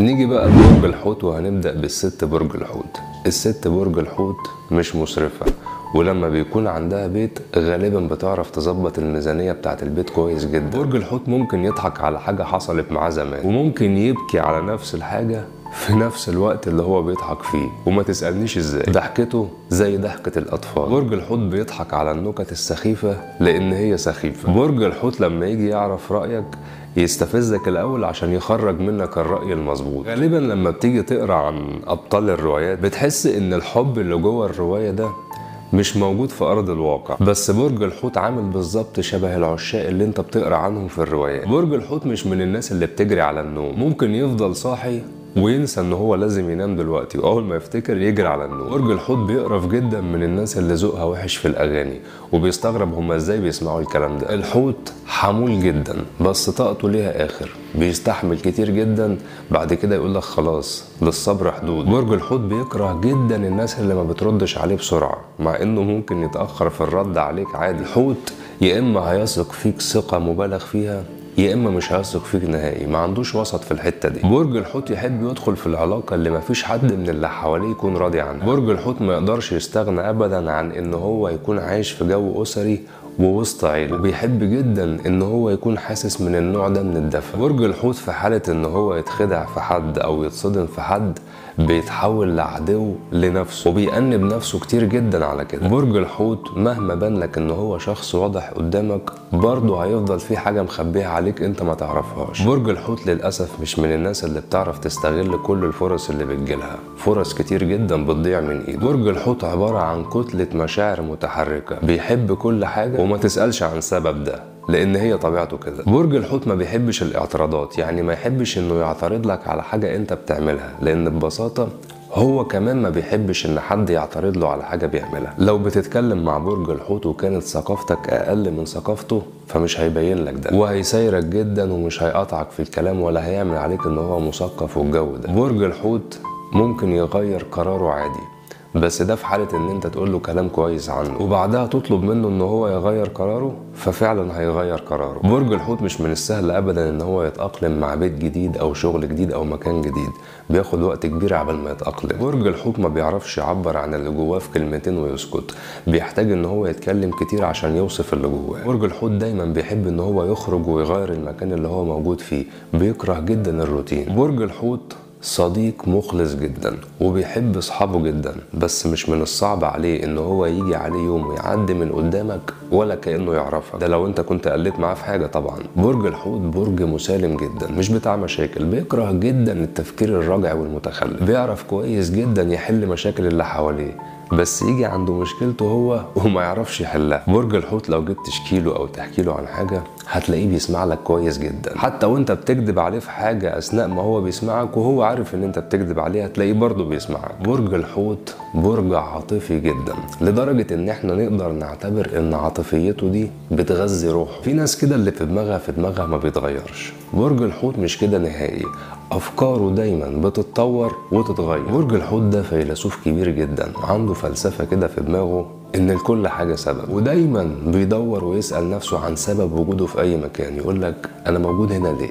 نيجي بقى لبرج الحوت وهنبدأ بالست برج الحوت الست برج الحوت مش مسرفة ولما بيكون عندها بيت غالبا بتعرف تظبط الميزانية بتاعت البيت كويس جدا برج الحوت ممكن يضحك على حاجة حصلت معاه زمان وممكن يبكي على نفس الحاجة في نفس الوقت اللي هو بيضحك فيه وما تسألنيش ازاي ضحكته زي ضحكة الأطفال برج الحوت بيضحك على النكت السخيفة لأن هي سخيفة برج الحوت لما يجي يعرف رأيك يستفزك الأول عشان يخرج منك الرأي المظبوط غالبا لما بتيجي تقرأ عن أبطال الروايات بتحس إن الحب اللي جوه الرواية ده مش موجود في ارض الواقع بس برج الحوت عامل بالظبط شبه العشاق اللي انت بتقرا عنهم في الروايات برج الحوت مش من الناس اللي بتجري على النوم ممكن يفضل صاحي وينسى ان هو لازم ينام دلوقتي واول ما يفتكر يجري على النوم برج الحوت بيقرف جدا من الناس اللي ذوقها وحش في الاغاني وبيستغرب هما ازاي بيسمعوا الكلام ده الحوت حمول جدا بس طاقته ليها اخر بيستحمل كتير جدا بعد كده يقول لك خلاص للصبر حدود برج الحوت بيكره جدا الناس اللي ما بتردش عليه بسرعه مع انه ممكن يتاخر في الرد عليك عادي الحوت يا اما هيثق فيك ثقه مبالغ فيها يا اما مش هيثق فيك نهائي ما عندوش وسط في الحته دي برج الحوت يحب يدخل في العلاقه اللي ما فيش حد من اللي حواليه يكون راضي عنها برج الحوت ما يقدرش يستغنى ابدا عن ان هو يكون عايش في جو اسري ووسط عيله وبيحب جدا ان هو يكون حاسس من النوع ده من الدفء برج الحوت في حاله ان هو يتخدع في حد او يتصدم في حد بيتحول لعدو لنفسه وبيأنب نفسه كتير جدا على كده برج الحوت مهما بان لك ان هو شخص واضح قدامك برضه هيفضل في حاجه مخبيها عليك انت ما تعرفهاش برج الحوت للاسف مش من الناس اللي بتعرف تستغل كل الفرص اللي بتجيلها فرص كتير جدا بتضيع من ايده برج الحوت عباره عن كتله مشاعر متحركه بيحب كل حاجه وما تسالش عن سبب ده لان هي طبيعته كده برج الحوت ما بيحبش الاعتراضات يعني ما يحبش انه يعترض لك على حاجه انت بتعملها لان ببساطه هو كمان ما بيحبش ان حد يعترض له على حاجه بيعملها لو بتتكلم مع برج الحوت وكانت ثقافتك اقل من ثقافته فمش هيبين لك ده وهيسايرك جدا ومش هيقطعك في الكلام ولا هيعمل عليك ان هو مثقف والجو ده برج الحوت ممكن يغير قراره عادي بس ده في حالة ان انت تقول له كلام كويس عنه وبعدها تطلب منه ان هو يغير قراره ففعلا هيغير قراره برج الحوت مش من السهل ابدا ان هو يتأقلم مع بيت جديد او شغل جديد او مكان جديد بياخد وقت كبير عبال ما يتأقلم برج الحوت ما بيعرفش يعبر عن اللي جواه في كلمتين ويسكت بيحتاج ان هو يتكلم كتير عشان يوصف اللي جواه برج الحوت دايما بيحب ان هو يخرج ويغير المكان اللي هو موجود فيه بيكره جدا الروتين برج الحوت صديق مخلص جدا وبيحب اصحابه جدا بس مش من الصعب عليه ان هو يجي عليه يوم ويعدي من قدامك ولا كانه يعرفك ده لو انت كنت قلت معاه في حاجه طبعا برج الحوت برج مسالم جدا مش بتاع مشاكل بيكره جدا التفكير الراجع والمتخلف بيعرف كويس جدا يحل مشاكل اللي حواليه بس يجي عنده مشكلته هو وما يعرفش يحلها برج الحوت لو جيت تشكي له او تحكي له عن حاجه هتلاقيه بيسمع لك كويس جدا حتى وانت بتكذب عليه في حاجه اثناء ما هو بيسمعك وهو عارف ان انت بتكذب عليه هتلاقيه برضه بيسمعك برج الحوت برج عاطفي جدا لدرجه ان احنا نقدر نعتبر ان عاطفيته دي بتغذي روحه في ناس كده اللي في دماغها في دماغها ما بيتغيرش برج الحوت مش كده نهائي افكاره دايما بتتطور وتتغير برج الحوت ده فيلسوف كبير جدا عنده فلسفه كده في دماغه ان لكل حاجه سبب ودايما بيدور ويسال نفسه عن سبب وجوده في اي مكان يقول لك انا موجود هنا ليه